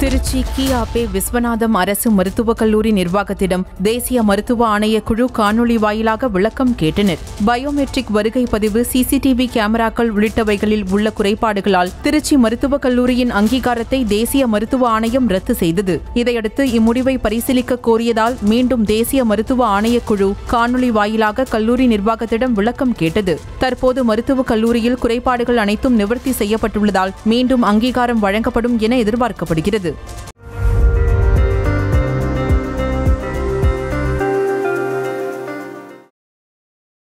திருச்சி கியாபே விஸ்வநாதம் அரசு மருத்துவக் கல்லூரி நிர்வாகத்திடம் தேசிய மருத்துவ ஆணைய குழு காணொலி வாயிலாக விளக்கம் கேட்டனர் பயோமெட்ரிக் வருகை பதிவு சிசிடிவி கேமராக்கள் உள்ளிட்டவைகளில் உள்ள குறைபாடுகளால் திருச்சி மருத்துவக் கல்லூரியின் அங்கீகாரத்தை தேசிய மருத்துவ ஆணையம் ரத்து செய்தது இதையடுத்து இம்முடிவை பரிசீலிக்க கோரியதால் மீண்டும் தேசிய மருத்துவ ஆணையக் குழு காணொலி வாயிலாக கல்லூரி நிர்வாகத்திடம் விளக்கம் கேட்டது தற்போது மருத்துவக் கல்லூரியில் குறைபாடுகள் அனைத்தும் நிவர்த்தி செய்யப்பட்டுள்ளதால் மீண்டும் அங்கீகாரம் வழங்கப்படும் என எதிர்பார்க்கப்படுகிறது